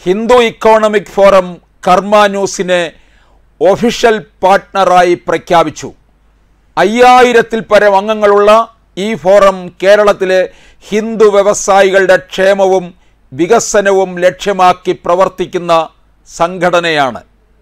Hindu economic forum കർമ്മ ന്യൂസിനെ official പാർട്ട്ണറായി പ്രഖ്യാപിച്ചു അയ്യായിരത്തിൽ പരം അംഗങ്ങളുള്ള ഈ ഫോറം കേരളത്തിലെ ഹിന്ദു വ്യവസായികളുടെ ക്ഷേമവും വികസനവും ലക്ഷ്യമാക്കി പ്രവർത്തിക്കുന്ന സംഘടനയാണ്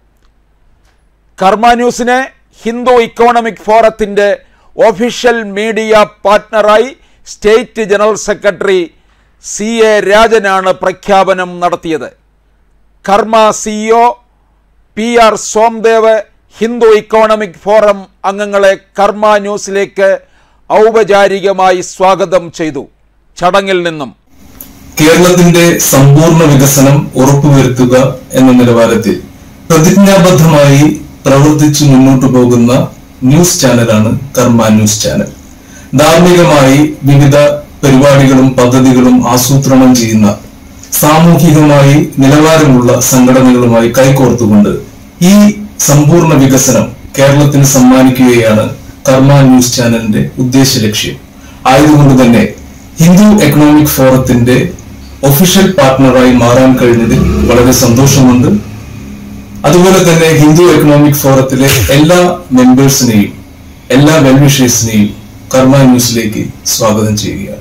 കർമ്മ ന്യൂസിനെ ഹിന്ദു ഇക്കോണമിക് ഫോറത്തിൻ്റെ ഒഫീഷ്യൽ മീഡിയ പാർട്ട്ണറായി state general secretary C A രാജനാണ് പ്രഖ്യാപനം നടത്തിയത് Karma CEO P R Somdev Hindu economic forum അംഗങ്ങളെ കർമ്മ ന്യൂസിലേക്ക് ഔപചാരികമായി സ്വാഗതം ചെയ്തു ചടങ്ങിൽ നിന്നും കേരളത്തിന്റെ സമ്പൂർണ്ണ വികസനം ഉറപ്പുവരുത്തുക എന്ന നിലവാരത്തിൽ പ്രതിജ്ഞാബദ്ധമായി പ്രവർത്തിച്ചു മുന്നോട്ടു പോകുന്ന ന്യൂസ് ചാനലാണ് കർമ്മ ന്യൂസ് ചാനൽ ധാർമ്മികമായി വിവിധ പരിപാടികളും പദ്ധതികളും ആസൂത്രണം ചെയ്യുന്ന സാമൂഹികമായി നിലവാരമുള്ള സംഘടനകളുമായി കൈകോർത്തുകൊണ്ട് ഈ സമ്പൂർണ്ണ വികസനം കേരളത്തിന് സമ്മാനിക്കുകയാണ് കർമ്മ ന്യൂസ് ചാനലിന്റെ ഉദ്ദേശ ലക്ഷ്യം ആയതുകൊണ്ട് തന്നെ ഹിന്ദു എക്കണോമിക് ഫോറത്തിന്റെ ഒഫീഷ്യൽ പാർട്ട്ണറായി മാറാൻ കഴിഞ്ഞതിൽ വളരെ സന്തോഷമുണ്ട് അതുപോലെ തന്നെ ഹിന്ദു എക്കണോമിക് ഫോറത്തിലെ എല്ലാ മെമ്പേഴ്സിനെയും എല്ലാ വെൽവിഷേഴ്സിനെയും കർമ്മ ന്യൂസിലേക്ക് സ്വാഗതം ചെയ്യുകയാണ്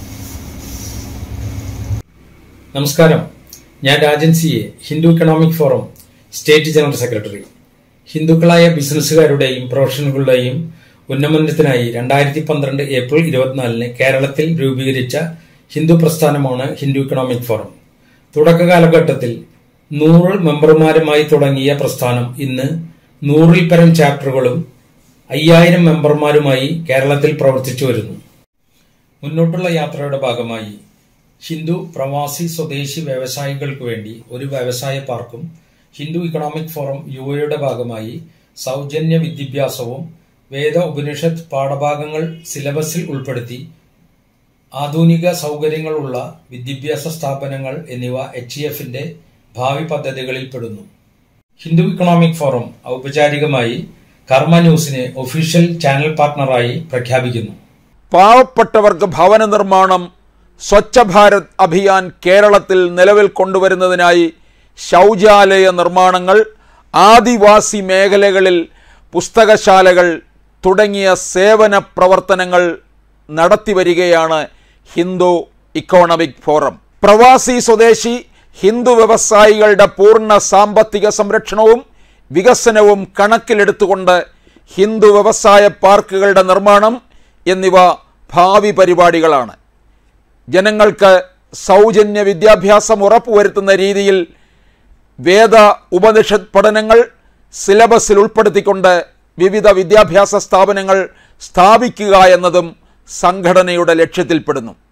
നമസ്കാരം ഞാൻ Rajan C A Hindu economic forum state general secretary ഹിന്ദുക്കളായ ബിസിനസ്സുകാരുടെയും പ്രൊഫഷണലുകളുടെയും ഉന്നമനത്തിനായി രണ്ടായിരത്തി പന്ത്രണ്ട് ഏപ്രിൽ ഇരുപത്തിനാലിന് കേരളത്തിൽ രൂപീകരിച്ച ഹിന്ദു പ്രസ്ഥാനമാണ് ഹിന്ദു ഇക്കണോമിക് ഫോറം തുടക്ക കാലഘട്ടത്തിൽ നൂറ് മെമ്പർമാരുമായി തുടങ്ങിയ പ്രസ്ഥാനം ഇന്ന് നൂറിൽ പരം ചാപ്റ്ററുകളും അയ്യായിരം മെമ്പർമാരുമായി കേരളത്തിൽ പ്രവർത്തിച്ചു വരുന്നു മുന്നോട്ടുള്ള യാത്രയുടെ ഭാഗമായി ഹിന്ദു പ്രവാസി സ്വദേശി വ്യവസായികൾക്ക് വേണ്ടി ഒരു വ്യവസായ പാർക്കും ഹിന്ദു ഇക്കണോമിക് ഫോറം യുവയുടെ ഭാഗമായി സൗജന്യ വിദ്യാഭ്യാസവും വേദ ഉപനിഷത്ത് പാഠഭാഗങ്ങൾ സിലബസിൽ ഉൾപ്പെടുത്തി ആധുനിക സൗകര്യങ്ങളുള്ള വിദ്യാഭ്യാസ സ്ഥാപനങ്ങൾ എന്നിവ എച്ച് ഇ എഫിന്റെ ഭാവി പദ്ധതികളിൽ പെടുന്നു ഹിന്ദു ഇക്കണോമിക് ഫോറം ഔപചാരികമായി കർമ്മ ന്യൂസിനെ ഒഫീഷ്യൽ ചാനൽ പാർട്ട്ണറായി പ്രഖ്യാപിക്കുന്നു പാവപ്പെട്ടവർക്ക് ഭവന നിർമ്മാണം സ്വച്ഛ ഭാരത് അഭിയാൻ കേരളത്തിൽ നിലവിൽ കൊണ്ടുവരുന്നതിനായി ശൗചാലയ നിർമ്മാണങ്ങൾ ആദിവാസി മേഖലകളിൽ പുസ്തകശാലകൾ തുടങ്ങിയ സേവന പ്രവർത്തനങ്ങൾ നടത്തിവരികയാണ് ഹിന്ദു ഇക്കോണമിക് ഫോറം പ്രവാസി സ്വദേശി ഹിന്ദു വ്യവസായികളുടെ പൂർണ്ണ സാമ്പത്തിക സംരക്ഷണവും വികസനവും കണക്കിലെടുത്തുകൊണ്ട് ഹിന്ദു വ്യവസായ പാർക്കുകളുടെ നിർമ്മാണം എന്നിവ ഭാവി പരിപാടികളാണ് ജനങ്ങൾക്ക് സൗജന്യ വിദ്യാഭ്യാസം ഉറപ്പുവരുത്തുന്ന രീതിയിൽ വേദ ഉപനിഷത്ത് പഠനങ്ങൾ സിലബസിൽ ഉൾപ്പെടുത്തിക്കൊണ്ട് വിവിധ വിദ്യാഭ്യാസ സ്ഥാപനങ്ങൾ സ്ഥാപിക്കുക എന്നതും സംഘടനയുടെ ലക്ഷ്യത്തിൽപ്പെടുന്നു